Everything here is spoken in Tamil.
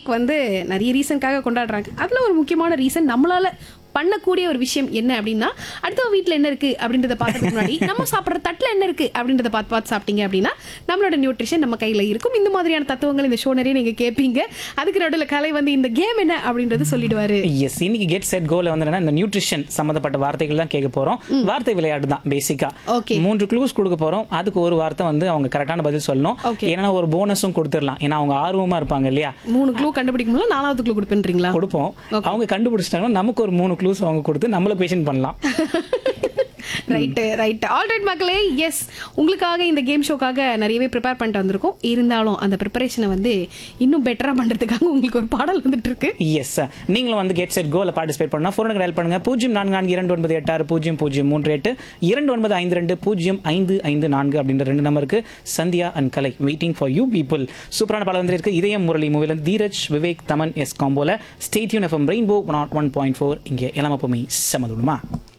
வீக் வந்து நிறைய ரீசனுக்காக கொண்டாடுறாங்க அதில் ஒரு முக்கியமான ரீசன் நம்மளால பண்ணக்கூடிய ஒரு விஷயம் என்ன அப்படின்னா அடுத்த வீட்டில் என்ன இருக்கு அப்படின்றத பார்க்கறதுக்கு முன்னாடி நம்ம சாப்பிட்ற தட்டில் என்ன இருக்கு அப்படின்றத பார்த்து பார்த்து சாப்பிட்டீங்க அப்படின்னா நம்மளோட நியூட்ரிஷன் நம்ம கையில் இருக்கும் இந்த மாதிரியான தத்துவங்கள் இந்த ஷோ நிறைய நீங்க கேட்பீங்க அதுக்கு நடுவில் கலை வந்து இந்த கேம் என்ன அப்படின்றது சொல்லிடுவாரு எஸ் இன்னைக்கு கெட் செட் கோல வந்து என்னன்னா இந்த நியூட்ரிஷன் சம்பந்தப்பட்ட வார்த்தைகள் தான் கேட்க போறோம் வார்த்தை விளையாட்டு தான் பேசிக்கா Okay. மூன்று க்ளூஸ் கொடுக்க போறோம் அதுக்கு ஒரு வார்த்தை வந்து அவங்க கரெக்டான பதில் சொல்லணும் Okay. ஏன்னா ஒரு போனஸும் கொடுத்துடலாம் ஏன்னா அவங்க ஆர்வமா இருப்பாங்க இல்லையா மூணு க்ளூ கண்டுபிடிக்கும்போது நாலாவது க்ளூ கொடுப்பேன்றீங்களா கொடுப்போம் அவங்க கண்டுபிடிச்சிட்டாங்கன்னா நமக்கு ஒரு மூணு க்ளூஸ் அவங்க கொடுத்து நம்மள பேஷன் பண்ணலாம் ரைட்டு ரைட் ஆல்ரைட் மக்களே எஸ் உங்களுக்காக இந்த கேம் ஷோக்காக நிறையவே ப்ரிப்பேர் பண்ணிட்டு வந்திருக்கோம் இருந்தாலும் அந்த ப்ரிப்பரேஷனை வந்து இன்னும் பெட்டராக பண்ணுறதுக்காக உங்களுக்கு ஒரு பாடல் வந்துட்டு இருக்கு எஸ் நீங்களும் வந்து கெட் செட் கோல பார்ட்டிசிபேட் பண்ணா ஃபோனுக்கு டயல் பண்ணுங்க பூஜ்ஜியம் நான்கு நான்கு இரண்டு ஒன்பது எட்டு ஆறு பூஜ்ஜியம் பூஜ்ஜியம் மூன்று எட்டு இரண்டு ஒன்பது ஐந்து ரெண்டு பூஜ்ஜியம் ஐந்து ஐந்து நான்கு அப்படின்ற ரெண்டு நம்பருக்கு Sandhya and Kalai waiting for you people சூப்பரான பாடல் வந்திருக்கு இதயம் முரளி மூவில தீரஜ் விவேக் தமன் எஸ் காம்போல ஸ்டேட்யூன் FM rainbow one one point four இங்கே இளமப்பமே சமதுடுமா